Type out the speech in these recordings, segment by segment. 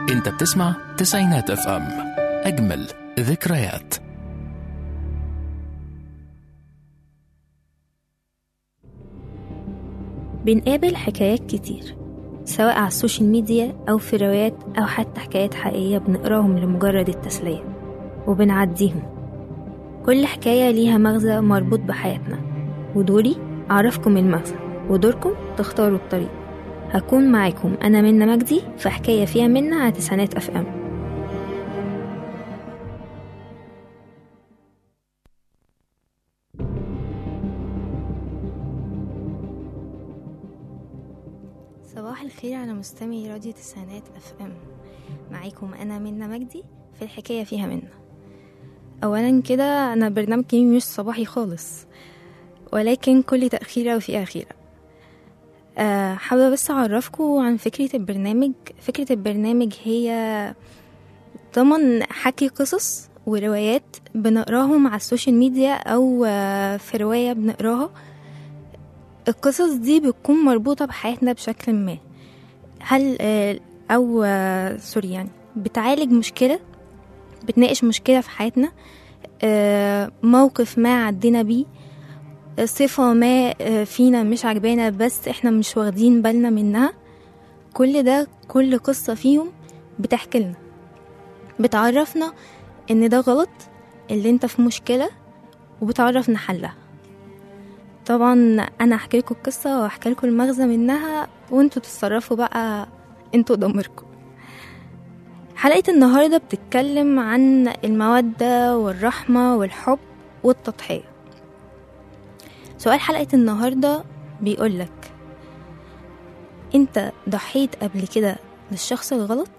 انت بتسمع تسعينات اف ام اجمل ذكريات بنقابل حكايات كتير سواء على السوشيال ميديا أو في روايات أو حتى حكايات حقيقية بنقراهم لمجرد التسلية وبنعديهم كل حكاية ليها مغزى مربوط بحياتنا ودوري أعرفكم المغزى ودوركم تختاروا الطريق هكون معاكم أنا منى مجدي في حكاية فيها منى على تسعينات أف أم صباح الخير على مستمعي راديو تسعينات اف ام معاكم انا منى مجدي في الحكايه فيها منى اولا كده انا برنامجي مش صباحي خالص ولكن كل تاخيره وفي اخيره أه حابه بس اعرفكم عن فكره البرنامج فكره البرنامج هي ضمن حكي قصص وروايات بنقراهم على السوشيال ميديا او آه، في روايه بنقراها القصص دي بتكون مربوطة بحياتنا بشكل ما هل آه، أو آه، سوري يعني بتعالج مشكلة بتناقش مشكلة في حياتنا آه، موقف ما عدينا بيه آه، صفة ما آه، فينا مش عجبانا بس احنا مش واخدين بالنا منها كل ده كل قصة فيهم بتحكي لنا بتعرفنا ان ده غلط اللي انت في مشكلة وبتعرفنا حلها طبعا انا هحكي لكم القصه واحكي لكم المغزى منها وانتوا تتصرفوا بقى انتوا ضميركم حلقه النهارده بتتكلم عن الموده والرحمه والحب والتضحيه سؤال حلقه النهارده بيقولك انت ضحيت قبل كده للشخص الغلط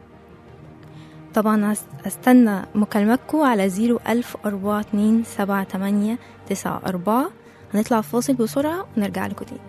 طبعا هس- هستنى مكالماتكم على زيرو ألف أربعة اتنين سبعة تمانية تسعة أربعة هنطلع فاصل بسرعة ونرجع لكم تاني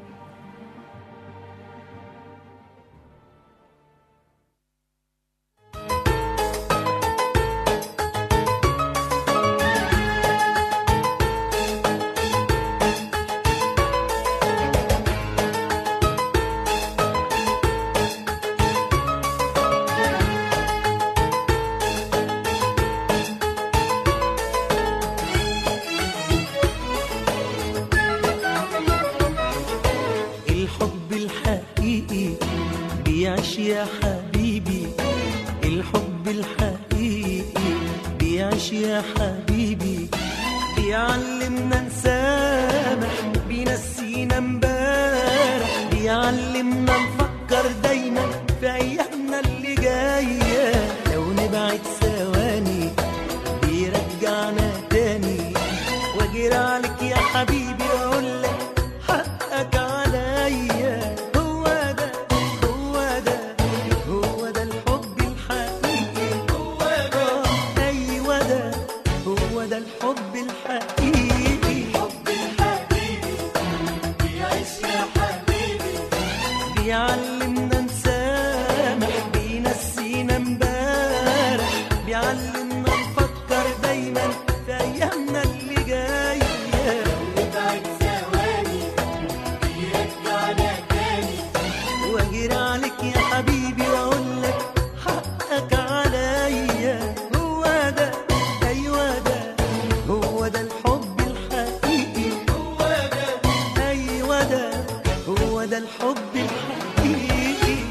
الحب الحقيقي بيعيش يا حبيبي الحب الحقيقي بيعيش يا حبيبي بيعلمنا نسامح بينسينا امبارح بيعلمنا نفكر دايما في ايامنا اللي جايه لو نبعد ثواني بيرجعنا تاني واجري عليك يا حبيبي واقول لك حقك عليا هو ده هو ده هو ده الحب الحقيقي هو ده ايوه ده هو ده الحب الحقيقي الحب الحقيقي بيعيش يا حبيبي بيعلمنا نسامح بينسينا امبارح بيعلمنا نفكر دايما في ايامنا اللي جايه نبعد ثواني بيرجعنا تاني واجري عليك يا حبيبي واقول لك حقك عليا هو ده ايوه ده هو ده الحب الحقيقي هو ده ايوه ده هو ده الحب الحقيقي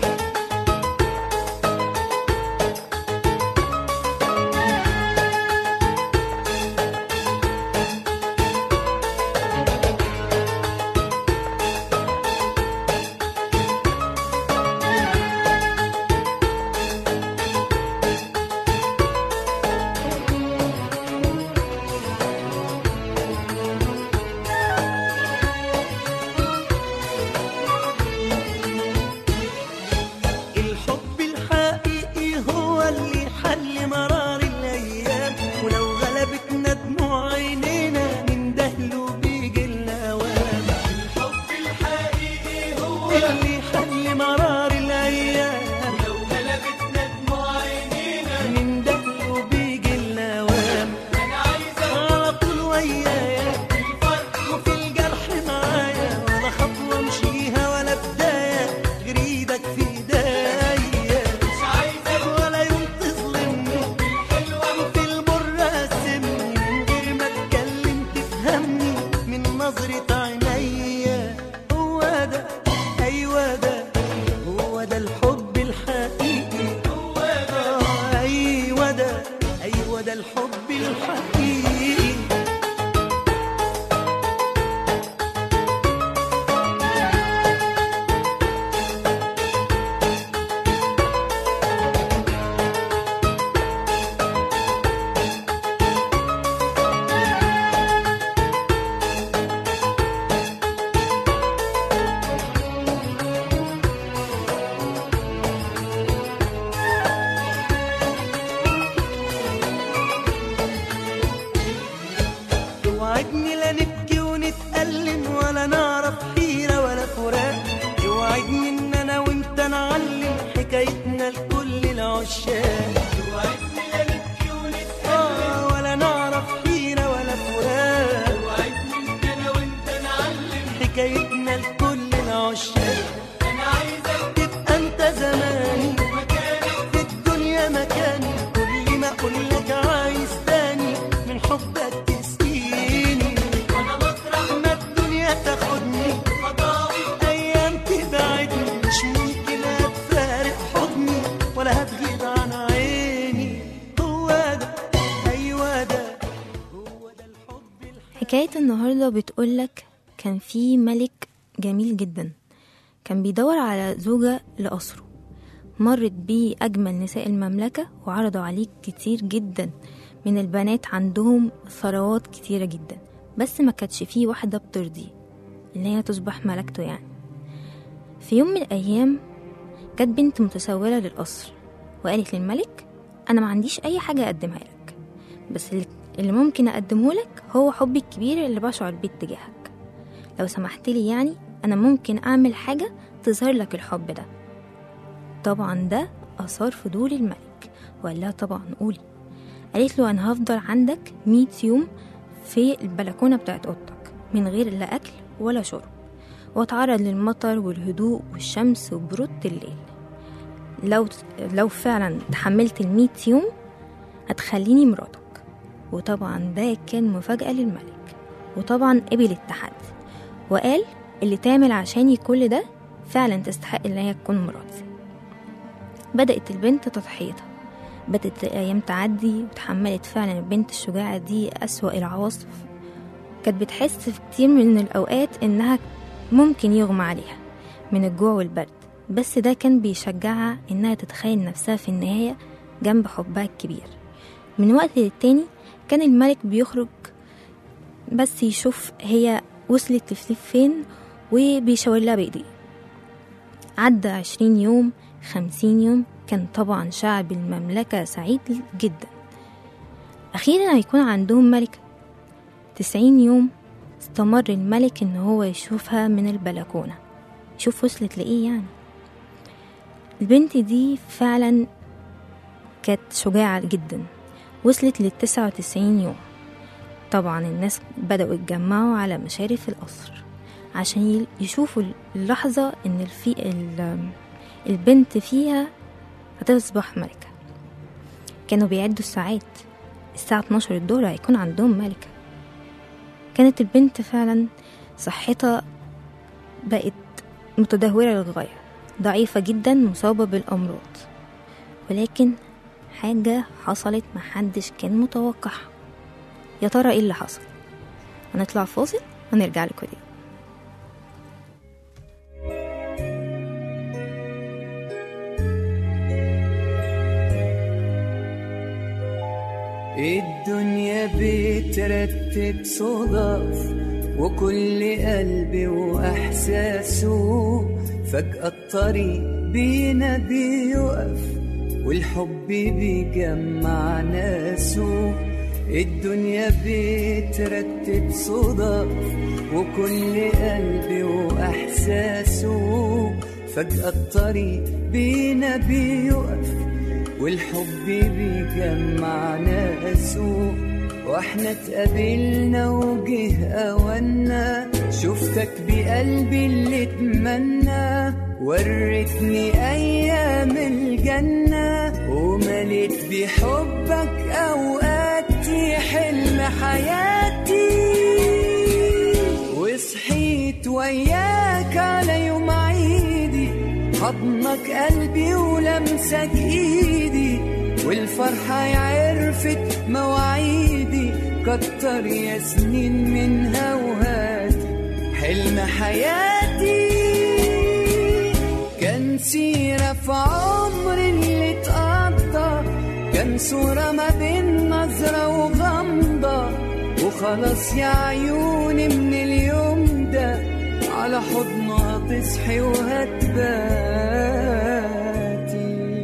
الحب الحقيقي هو اللي حل مرار الايام ولو غلبتنا دموع عينينا نندهله بيجي الاوام الحب الحقيقي هو اللي حل مرار الايام ولو غلبتنا دموع عينينا نندهله بيجي الاوام انا عايزه على طول ويايا الفرح وفي الجرح معايا ولا خطوه امشيها ولا بدايه غير ايدك في ايديا مش عايزك ولا العشاق آه ولا نعرف حيرة ولا فراق حكايتنا لكل العشاق تبقى انت زماني في الدنيا مكاني كل ما اقول لك عايز تاني من حبك تسقيني ما الدنيا تاخدني ايام تبعدني مش ممكن هتفارق حضني ولا هتغيب عن عيني هو ده ايوه ده هو ده الحب الحقيقي حكاية النهاردة بتقولك كان في ملك جميل جدا كان بيدور على زوجة لقصره مرت بيه أجمل نساء المملكة وعرضوا عليه كتير جدا من البنات عندهم ثروات كتيرة جدا بس ما كانتش فيه واحدة بترضيه اللي هي تصبح ملكته يعني في يوم من الأيام جت بنت متسولة للقصر وقالت للملك أنا ما عنديش أي حاجة أقدمها لك بس اللي- اللي ممكن أقدمه لك هو حبي الكبير اللي بشعر بيه تجاهك لو سمحت لي يعني أنا ممكن أعمل حاجة تظهر لك الحب ده طبعا ده أثار فضول الملك وقال لها طبعا قولي قالت له أنا هفضل عندك مية يوم في البلكونة بتاعت أوضتك من غير لا أكل ولا شرب وأتعرض للمطر والهدوء والشمس وبرودة الليل لو لو فعلا تحملت المية يوم هتخليني مراتك وطبعا ده كان مفاجأة للملك وطبعا قبل التحدي وقال اللي تعمل عشاني كل ده فعلا تستحق ان هي تكون مراتي بدأت البنت تضحيتها بدأت الأيام تعدي وتحملت فعلا البنت الشجاعة دي أسوأ العواصف كانت بتحس في كتير من الأوقات إنها ممكن يغمى عليها من الجوع والبرد بس ده كان بيشجعها إنها تتخيل نفسها في النهاية جنب حبها الكبير من وقت للتاني كان الملك بيخرج بس يشوف هي وصلت لفليف فين وبيشاور لها بإيديه عدى عشرين يوم خمسين يوم كان طبعا شعب المملكة سعيد جدا أخيرا هيكون عندهم ملكة تسعين يوم استمر الملك إن هو يشوفها من البلكونة شوف وصلت لإيه يعني البنت دي فعلا كانت شجاعة جدا وصلت للتسعة وتسعين يوم طبعا الناس بدأوا يتجمعوا على مشارف القصر عشان يل- يشوفوا اللحظة إن الفي ال- البنت فيها هتصبح ملكة كانوا بيعدوا الساعات الساعة 12 الظهر هيكون عندهم ملكة كانت البنت فعلا صحتها بقت متدهورة للغاية ضعيفة جدا مصابة بالأمراض ولكن حاجة حصلت محدش كان متوقعها يا ترى ايه اللي حصل هنطلع فاصل ونرجع لكم تاني الدنيا بترتب صدف وكل قلب وإحساسه فجأة الطريق بينا بيقف والحب بيجمع ناسه الدنيا بترتب صدف وكل قلب وإحساسه فجأة الطريق بينا بيقف والحب بيجمع ناسه واحنا اتقابلنا وجه اونا شفتك بقلبي اللي اتمنى وريتني ايام الجنة ومليت بحبك اوقاتي حلم حياتي وصحيت وياك على يوم عيدي حضنك قلبي ولمسك ايدي والفرحة عرفت مواعيدي كتر يا سنين من هوهاتي حلم حياتي كان سيرة في عمري اللي اتقضى كان صورة ما بين نظرة وغمضة وخلاص يا عيوني من اليوم ده على حضنها تصحي وهتباتي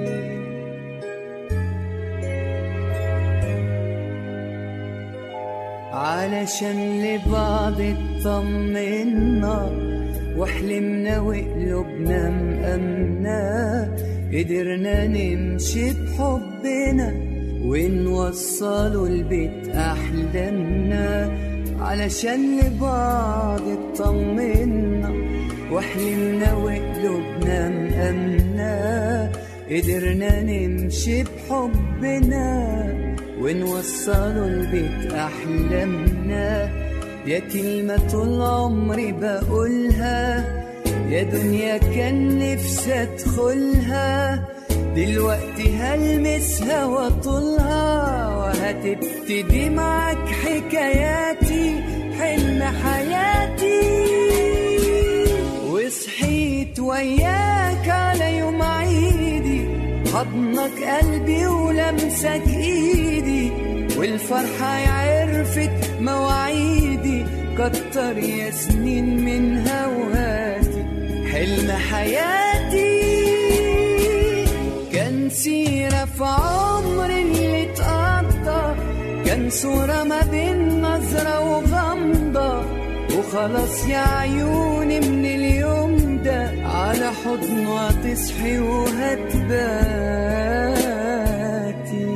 علشان لبعض اطمنا وحلمنا وقلوبنا مأمنة قدرنا نمشي بحبنا ونوصله لبيت أحلامنا علشان لبعض اطمنا وحلمنا وقلوبنا مأمنة قدرنا نمشي بحبنا ونوصله لبيت أحلامنا يا كلمة طول عمري بقولها يا دنيا كان نفسي ادخلها دلوقتي هلمسها واطولها وهتبتدي معاك حكاياتي حلم حياتي وصحيت وياك على يوم عيدي حضنك قلبي ولمسك ايدي والفرحة عرفت مواعيدي كتر يا سنين من هواتي حلم حياتي كان سيرة في عمري اللي اتقضى كان صورة ما بين نظرة وغمضة وخلاص يا عيوني من اليوم ده على حضنه هتصحي وهتباتي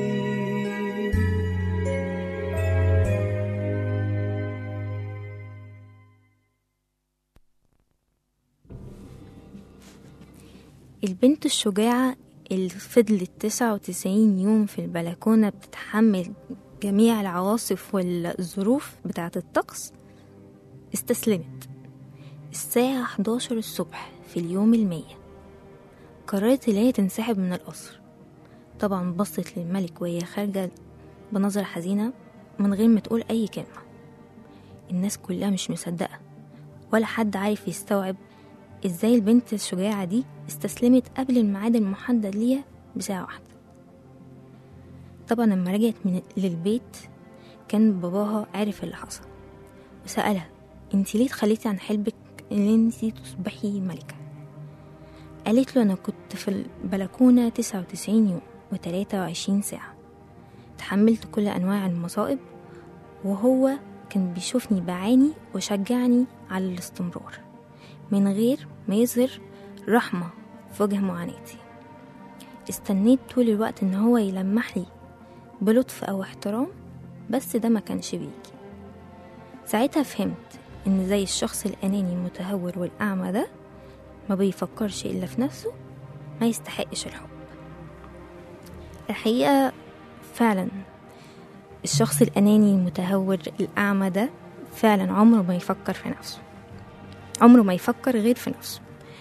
البنت الشجاعة اللي فضلت تسعة وتسعين يوم في البلكونة بتتحمل جميع العواصف والظروف بتاعة الطقس استسلمت الساعة 11 الصبح في اليوم المية قررت إن هي تنسحب من القصر طبعا بصت للملك وهي خارجة بنظرة حزينة من غير ما تقول أي كلمة الناس كلها مش مصدقة ولا حد عارف يستوعب ازاي البنت الشجاعة دي استسلمت قبل الميعاد المحدد ليها بساعة واحدة طبعا لما رجعت من للبيت كان باباها عارف اللي حصل وسألها انت ليه تخليتي عن حلمك ان انت تصبحي ملكة قالت له انا كنت في البلكونة تسعة وتسعين يوم وتلاتة وعشرين ساعة تحملت كل انواع المصائب وهو كان بيشوفني بعاني وشجعني على الاستمرار من غير ما يظهر رحمة في وجه معاناتي استنيت طول الوقت ان هو يلمح لي بلطف او احترام بس ده ما كانش بيجي ساعتها فهمت ان زي الشخص الاناني المتهور والاعمى ده ما بيفكرش الا في نفسه ما يستحقش الحب الحقيقة فعلا الشخص الاناني المتهور الاعمى ده فعلا عمره ما يفكر في نفسه عمره ما يفكر غير في نفسه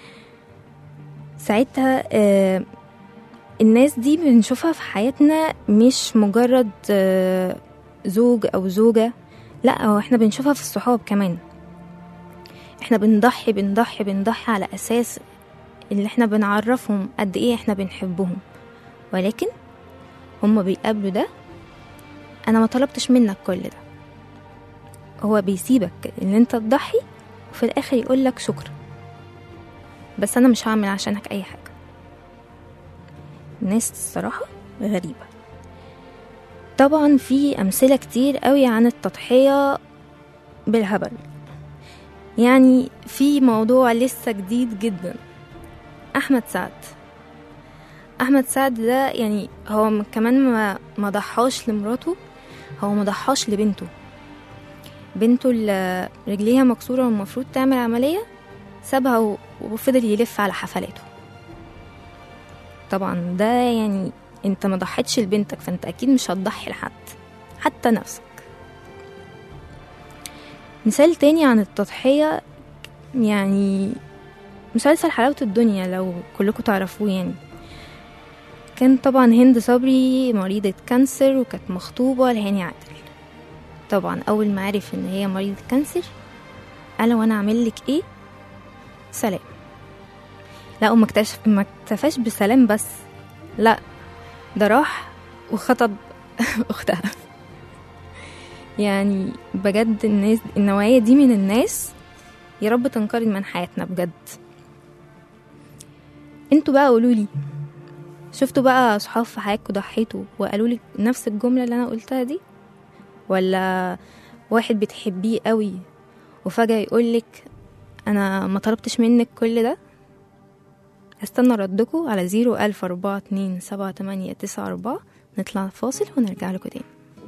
ساعتها آه الناس دي بنشوفها في حياتنا مش مجرد آه زوج او زوجة لا هو احنا بنشوفها في الصحاب كمان احنا بنضحي بنضحي بنضحي على اساس اللي احنا بنعرفهم قد ايه احنا بنحبهم ولكن هما بيقابلوا ده انا ما طلبتش منك كل ده هو بيسيبك ان انت تضحي وفي الاخر يقول لك شكرا بس انا مش هعمل عشانك اي حاجه الناس الصراحه غريبه طبعا في امثله كتير قوي عن التضحيه بالهبل يعني في موضوع لسه جديد جدا احمد سعد احمد سعد ده يعني هو كمان ما ما ضحاش لمراته هو ما ضحاش لبنته بنته اللي رجليها مكسورة والمفروض تعمل عملية سابها وفضل يلف على حفلاته طبعا ده يعني انت ما ضحيتش لبنتك فانت اكيد مش هتضحي لحد حتى نفسك مثال تاني عن التضحية يعني مسلسل حلاوة الدنيا لو كلكم تعرفوه يعني كان طبعا هند صبري مريضة كانسر وكانت مخطوبة لهاني عادل طبعا اول ما عرف ان هي مريضة كانسر قال وانا اعمل لك ايه سلام لا وما اكتشف ما اكتفاش بسلام بس لا ده راح وخطب اختها يعني بجد الناس النوعية دي من الناس يا رب تنقرض من حياتنا بجد انتوا بقى قولولي شفتوا بقى صحاب في حياتكم ضحيتوا وقالوا لي نفس الجملة اللي انا قلتها دي ولا واحد بتحبيه قوي وفجأة يقولك انا ما طلبتش منك كل ده استنى ردكم على زيرو ألف أربعة اتنين سبعة تمانية تسعة أربعة نطلع فاصل ونرجع لكم تاني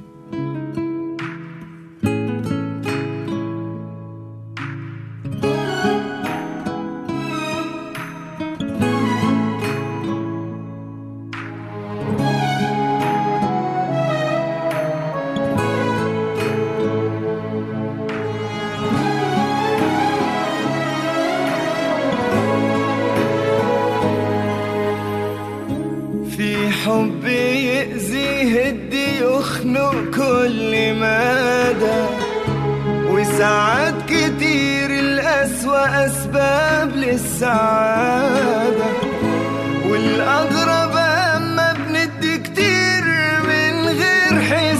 في حب يأذي يهدي يخنق كل مدى وساعات كتير الأسوأ أسباب للسعادة والأغرب أما بندي كتير من غير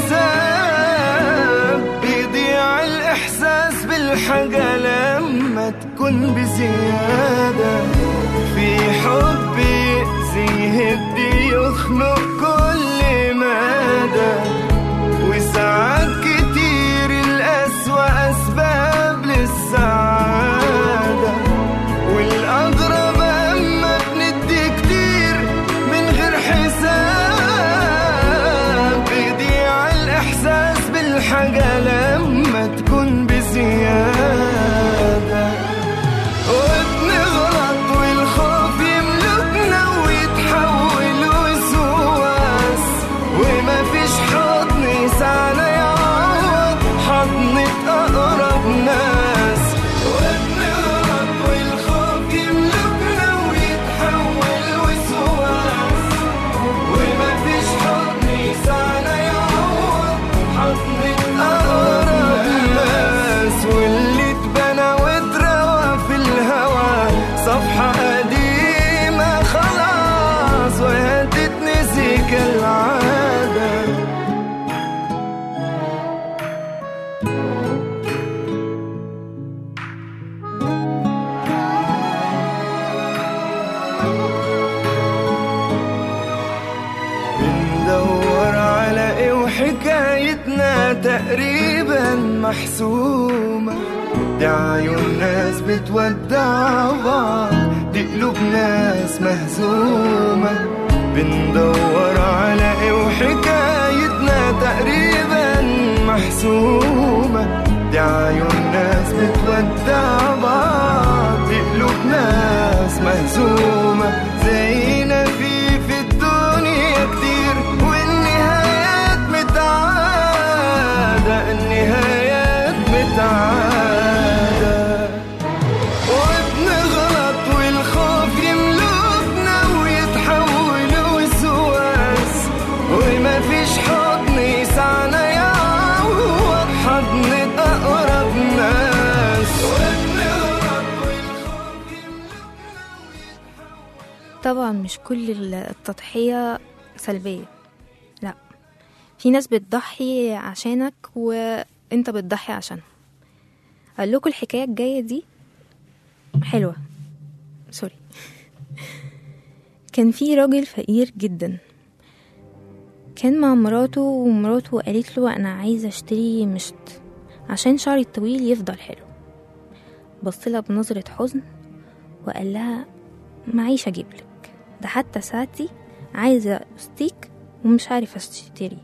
حساب بيضيع الإحساس بالحاجة لما تكون بزيادة في حب يأذي يهدي يخنق كل مدى وساعات كتير الأسوأ أسباب للسعادة والأغرب أما بندي كتير من غير حساب بيضيع الإحساس بالحاجة لما تكون بزيادة وبنغلط والخوف يملكنا ويتحول وسواس وما فيش حضن يسعنا يعوض حضنة أقرب ناس وبنغلط والخوف يملكنا ويتحول وسواس وما فيش حضن يسعنا يعوض حضنة أقرب ناس واللي اتبنى واتروى في الهوى صفحة قديمة خلاص وهي تتنسي كالعادة بندور على ايه وحكايتنا تقريبا محسومة دي عيون ناس بتودع بعض دي قلوب ناس مهزومة بندور على ايه وحكايتنا تقريبا محسومة دي عيون ناس بتودع بعض دي قلوب ناس مهزومة زينا في في الدنيا كتير والنهايات متعادة النهايات متعادة وبنغلط والخوف يملكنا ويتحول وسواس وما فيش حضن يسعنا يعوض حضن أقرب ناس وبنغلط والخوف يملكنا طبعا مش كل التضحية سلبية لا في ناس بتضحي عشانك وانت بتضحي عشانهم اقول لكم الحكاية الجاية دي حلوة سوري كان في راجل فقير جدا كان مع مراته ومراته قالت له انا عايزة اشتري مشط عشان شعري الطويل يفضل حلو بصلها بنظرة حزن وقال لها معيش اجيبلك ده حتى ساعتي عايزة ستيك ومش عارف اشتري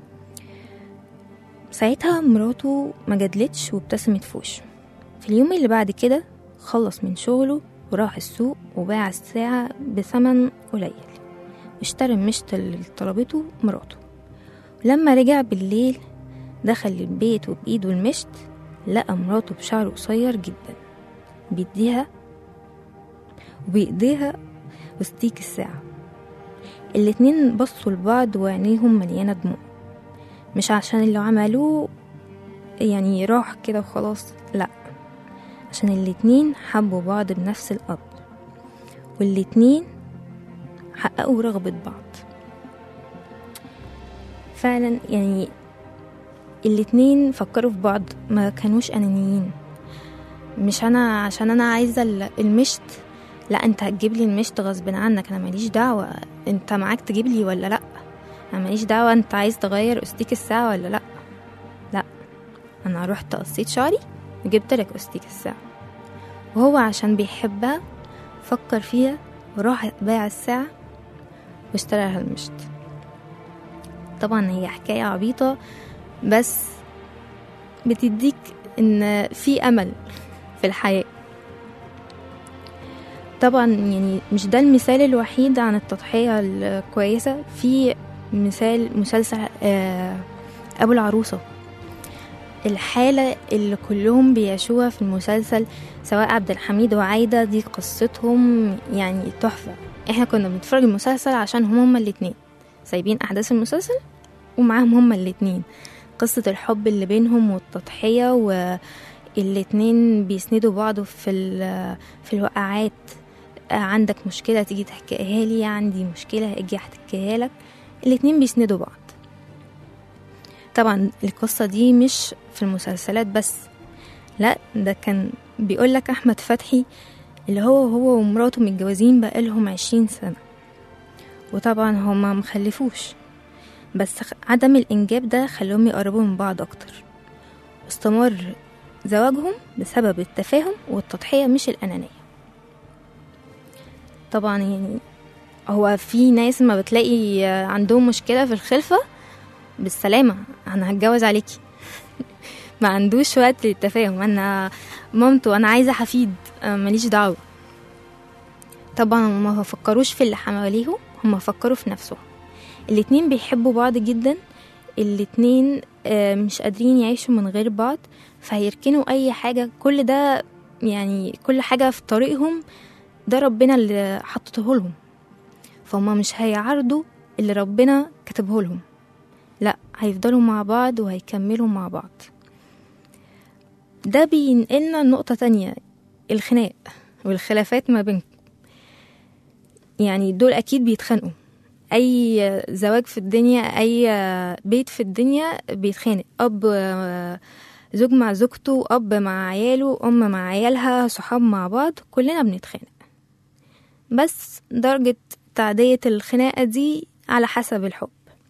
ساعتها مراته ما جدلتش وابتسمت في وشه في اليوم اللي بعد كده خلص من شغله وراح السوق وباع الساعة بثمن قليل واشترى المشط اللي طلبته مراته لما رجع بالليل دخل البيت وبإيده المشط لقى مراته بشعر قصير جدا بيديها وبإيديها وستيك الساعة الاتنين بصوا لبعض وعينيهم مليانة دموع مش عشان اللي عملوه يعني راح كده وخلاص لأ عشان الاتنين حبوا بعض بنفس القدر والاتنين حققوا رغبة بعض فعلا يعني الاتنين فكروا في بعض ما كانوش أنانيين مش أنا عشان أنا عايزة ال- المشط لا انت هتجيب لي المشط غصب عنك انا ماليش دعوة انت معاك تجيب لي ولا لا انا ماليش دعوة انت عايز تغير استيك الساعة ولا لا لا انا رحت قصيت شعري وجبت لك استيك الساعة وهو عشان بيحبها فكر فيها وراح باع الساعة واشترى لها المشط طبعا هي حكاية عبيطة بس بتديك ان في امل في الحياة طبعا يعني مش ده المثال الوحيد عن التضحية الكويسة في مثال مسلسل آه، أبو العروسة الحالة اللي كلهم بيعيشوها في المسلسل سواء عبد الحميد وعايدة دي قصتهم يعني تحفة احنا كنا بنتفرج المسلسل عشان هم هما الاتنين سايبين أحداث المسلسل ومعاهم هما الاتنين قصة الحب اللي بينهم والتضحية والاتنين بيسندوا بعض في ال- في الوقعات آه، عندك مشكلة تيجي تحكيها لي عندي مشكلة اجي احكيها لك الاتنين بيسندوا بعض طبعا القصة دي مش في المسلسلات بس لا ده كان بيقول لك أحمد فتحي اللي هو هو ومراته متجوزين بقالهم عشرين سنة وطبعا هما مخلفوش بس خ- عدم الإنجاب ده خلاهم يقربوا من بعض أكتر واستمر زواجهم بسبب التفاهم والتضحية مش الأنانية طبعا يعني هو في ناس ما بتلاقي عندهم مشكلة في الخلفة بالسلامة أنا هتجوز عليكي ما عندوش وقت للتفاهم أنا مامته أنا عايزة حفيد أنا ماليش دعوة طبعا هما ما فكروش في اللي حواليهم هما فكروا في نفسهم الاتنين بيحبوا بعض جدا الاتنين آه، مش قادرين يعيشوا من غير بعض فهيركنوا أي حاجة كل ده يعني كل حاجة في طريقهم ده ربنا اللي حطته لهم فهم مش هيعرضوا اللي ربنا كتبه لهم لا هيفضلوا مع بعض وهيكملوا مع بعض ده بينقلنا نقطة تانية الخناق والخلافات ما بينكم يعني دول أكيد بيتخانقوا أي زواج في الدنيا أي بيت في الدنيا بيتخانق أب زوج مع زوجته أب مع عياله أم مع عيالها صحاب مع بعض كلنا بنتخانق بس درجة تعدية الخناقة دي على حسب الحب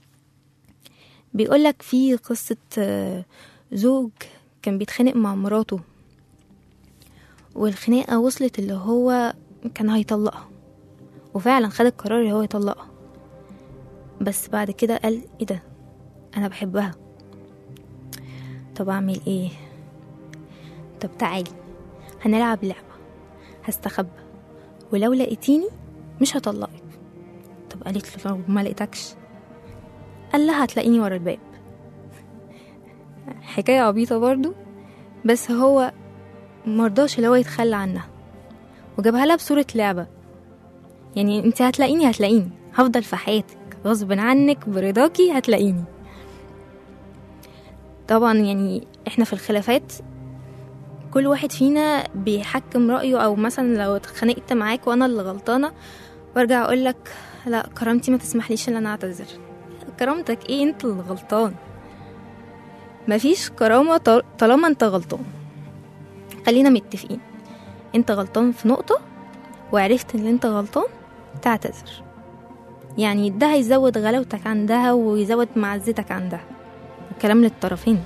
بيقولك في قصة آه، زوج كان بيتخانق مع مراته والخناقة وصلت اللي هو كان هيطلقها وفعلا خد القرار اللي هو يطلقها بس بعد كده قال ايه ده انا بحبها طب اعمل ايه طب تعالي هنلعب لعبة هستخبى ولو لقيتيني مش هطلقك طب قالت له لو ما لقيتكش قال لها هتلاقيني ورا الباب حكاية عبيطة برضو بس هو مرضاش اللي هو يتخلى عنها وجابها لها بصورة لعبة يعني انت هتلاقيني هتلاقيني هفضل في حياتك غصب عنك برضاكي هتلاقيني طبعا يعني احنا في الخلافات كل واحد فينا بيحكم رأيه او مثلا لو اتخانقت معاك وانا اللي غلطانة وارجع اقولك لا كرامتي ما تسمحليش ان انا اعتذر كرامتك ايه انت اللي غلطان مفيش كرامة طال- طالما انت غلطان خلينا متفقين انت غلطان في نقطة وعرفت ان انت غلطان تعتذر يعني ده هيزود غلاوتك عندها ويزود معزتك عندها الكلام للطرفين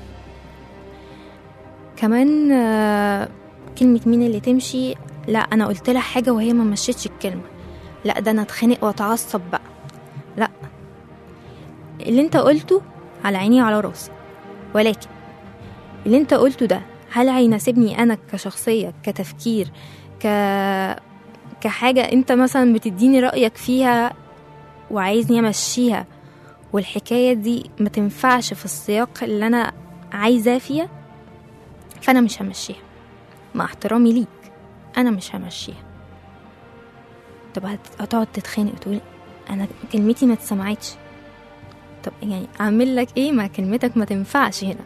كمان آه، كلمة مين اللي تمشي لا انا قلت لها حاجة وهي ما مشيتش الكلمة لا ده انا اتخانق واتعصب بقى لا اللي انت قلته على عيني وعلى راسي ولكن اللي انت قلته ده هل هيناسبني انا كشخصية كتفكير ك كحاجة انت مثلا بتديني رأيك فيها وعايزني امشيها والحكاية دي ما تنفعش في السياق اللي انا عايزاه فيها فانا مش همشيها مع احترامي ليك انا مش همشيها طب هت- هتقعد تتخانق وتقول انا كلمتي ما اتسمعتش طب يعني اعمل لك ايه ما كلمتك ما تنفعش هنا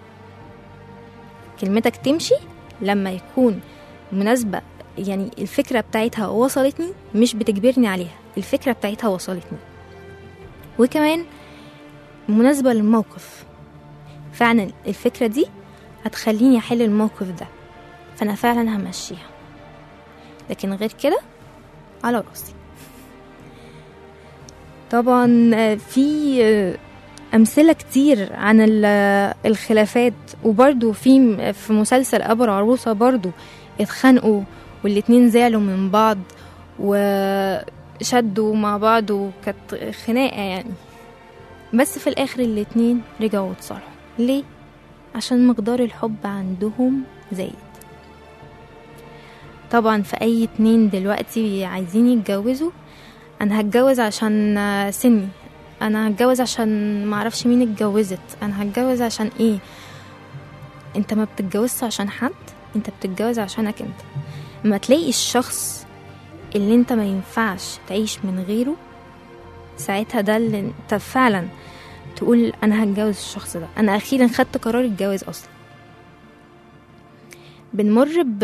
كلمتك تمشي لما يكون مناسبة يعني الفكرة بتاعتها وصلتني مش بتجبرني عليها الفكرة بتاعتها وصلتني وكمان مناسبة للموقف فعلا الفكرة دي هتخليني أحل الموقف ده فأنا فعلا همشيها لكن غير كده على راسي طبعا آه، في آه، أمثلة كتير عن ال- آه، الخلافات وبرضو في في مسلسل أبو العروسة برضو اتخانقوا والاتنين زعلوا من بعض وشدوا مع بعض وكانت خناقة يعني بس في الآخر الاتنين رجعوا واتصالحوا ليه؟ عشان مقدار الحب عندهم زايد طبعا في أي اتنين دلوقتي عايزين يتجوزوا أنا هتجوز عشان سني أنا هتجوز عشان معرفش مين اتجوزت أنا هتجوز عشان ايه انت ما بتتجوزش عشان حد انت بتتجوز عشانك انت ما تلاقي الشخص اللي انت ما ينفعش تعيش من غيره ساعتها ده اللي انت فعلا تقول انا هتجوز الشخص ده انا اخيرا خدت قرار الجواز اصلا بنمر ب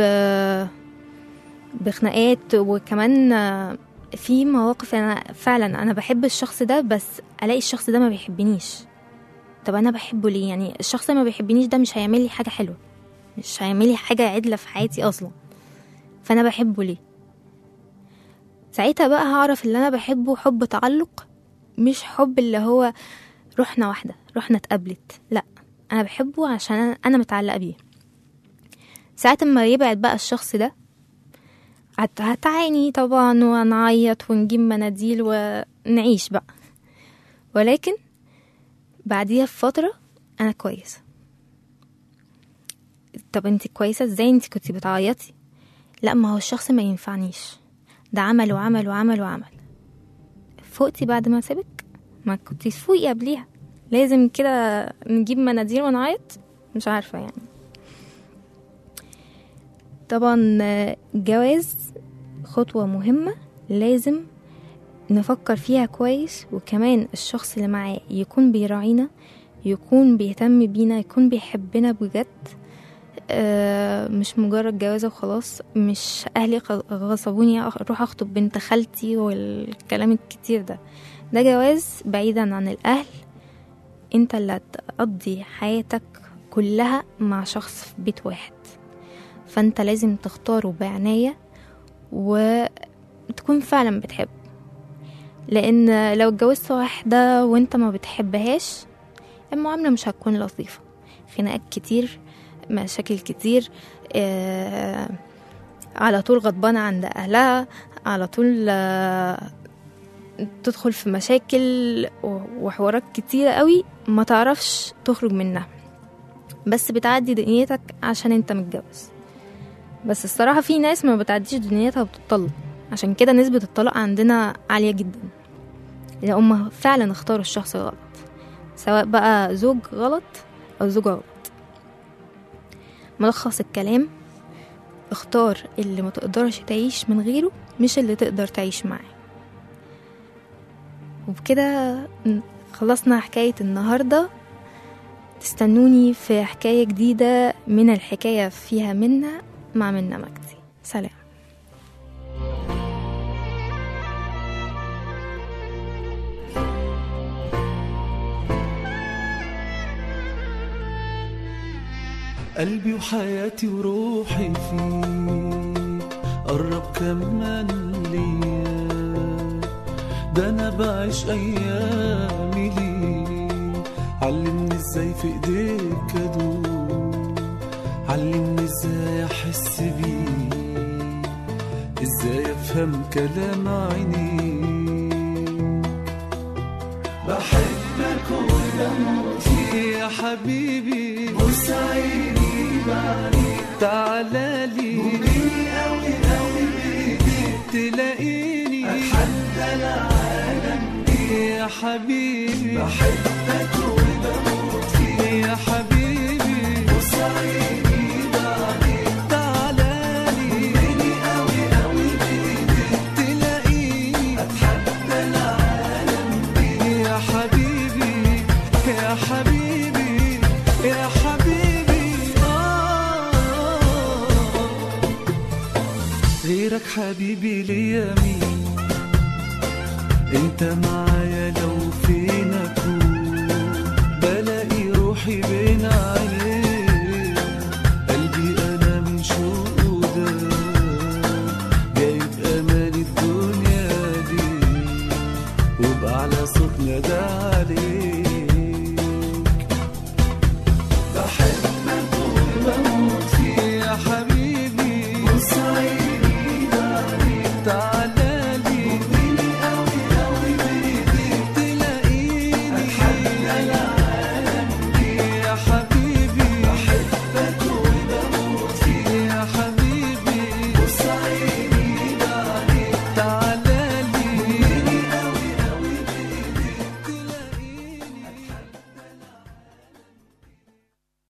بخناقات وكمان في مواقف انا فعلا انا بحب الشخص ده بس الاقي الشخص ده ما بيحبنيش طب انا بحبه ليه يعني الشخص اللي ما بيحبنيش ده مش هيعمل لي حاجه حلوه مش هيعمل لي حاجه عدله في حياتي اصلا فانا بحبه ليه ساعتها بقى هعرف اللي انا بحبه حب تعلق مش حب اللي هو رحنا واحده رحنا اتقابلت لا انا بحبه عشان انا متعلقه بيه ساعة ما يبعد بقى الشخص ده هت- هتعاني طبعا ونعيط ونجيب مناديل ونعيش بقى ولكن بعديها بفترة أنا كويسة طب انت كويسة ازاي انت كنتي بتعيطي لا ما هو الشخص ما ينفعنيش ده عمل وعمل وعمل وعمل فوقتي بعد ما سابك ما كنتي تفوقي قبليها لازم كده نجيب مناديل ونعيط مش عارفة يعني طبعا آه، الجواز خطوة مهمة لازم نفكر فيها كويس وكمان الشخص اللي معاه يكون بيراعينا يكون بيهتم بينا يكون بيحبنا بجد آه، مش مجرد جوازة وخلاص مش أهلي غ- غصبوني أخ- أروح أخطب بنت خالتي والكلام الكتير ده ده جواز بعيدا عن الأهل انت اللي هتقضي حياتك كلها مع شخص في بيت واحد فانت لازم تختاره بعناية وتكون فعلا بتحب لان لو اتجوزت واحدة وانت ما بتحبهاش المعاملة مش هتكون لطيفة خناقات كتير مشاكل كتير آه على طول غضبانة عند أهلها على طول آه تدخل في مشاكل و- وحوارات كتيرة قوي ما تعرفش تخرج منها بس بتعدي دنيتك عشان انت متجوز بس الصراحة في ناس ما بتعديش دنيتها وبتطلق عشان كده نسبة الطلاق عندنا عالية جدا لأن هما فعلا اختاروا الشخص غلط سواء بقى زوج غلط أو زوجة غلط ملخص الكلام اختار اللي ما تقدرش تعيش من غيره مش اللي تقدر تعيش معاه وبكده خلصنا حكاية النهاردة تستنوني في حكاية جديدة من الحكاية فيها منا مع منا مجدي سلام قلبي وحياتي وروحي فيك قرب كمان ليا ده انا بعيش ايامي ليك علمني ازاي في ايديك ادوب علمني ازاي احس بيك ازاي افهم كلام عينيك بحبك وبموت يا حبيبي بص عيني بعديك تعالى لي قوي قوي بايديك تلاقيني اتحدى العالم يا حبيبي بحبك وبموت فيك يا حبيبي بص عيني بعديك تعالى لي قوي قوي بايديك تلاقيني اتحدى العالم يا حبيبي يا حبيبي يا حبيبي آه غيرك حبيبي ليا مين انت معايا لو فين اكون بلاقي روحي بين عينيك